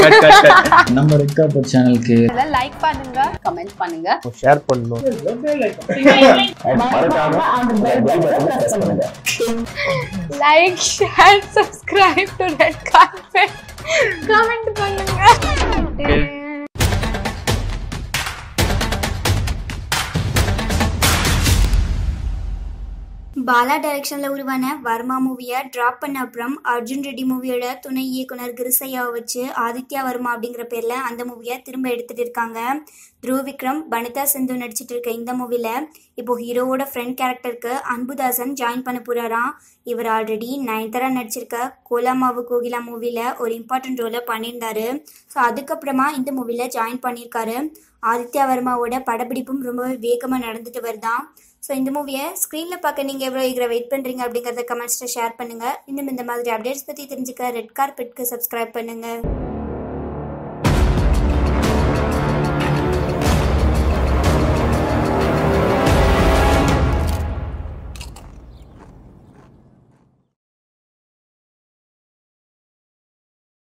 cut cut cut நம்ம red carpet சேனலுக்கு like பண்ணுங்க கமெண்ட் பண்ணுங்க ஷேர் பண்ணணும் like share subscribe to red carpet comment பண்ணுங்க பாலா டைரக்ஷன்ல உருவான வர்மா மூவியை டிராப் பண்ண அப்புறம் அர்ஜுன் ரெட்டி மூவியோட துணை இயக்குனர் கிருசையாவை வச்சு ஆதித்யா வர்மா அப்படிங்கிற பேர்ல அந்த மூவியை திரும்ப எடுத்துட்டு இருக்காங்க த்ருவ் விக்ரம் வனிதா சிந்து நடிச்சிட்டு இருக்க இந்த மூவில இப்போ ஹீரோவோட ஃப்ரெண்ட் கேரக்டருக்கு அன்புதாசன் ஜாயின் பண்ண போறாராம் இவர் ஆல்ரெடி நயன்தாரா நடிச்சிருக்க கோலாமாவு கோகிலா மூவில ஒரு இம்பார்ட்டன்ட் ரோலை பண்ணியிருந்தாரு ஸோ அதுக்கப்புறமா இந்த மூவில ஜாயின் பண்ணியிருக்காரு ஆதித்யா வர்மாவோட படப்பிடிப்பும் ரொம்பவே வேகமாக நடந்துட்டு வருதான் ஸோ இந்த மூவியை ஸ்க்ரீனில் பார்க்க நீங்கள் எவ்வளோ ஈகரை வெயிட் பண்ணுறீங்க அப்படிங்கிறத கமெண்ட்ஸில் ஷேர் பண்ணுங்கள் இன்னும் இந்த மாதிரி அப்டேட்ஸ் பற்றி தெரிஞ்சுக்க ரெட் கார்பெட்க்கு சப்ஸ்கிரைப் பண்ணுங்கள்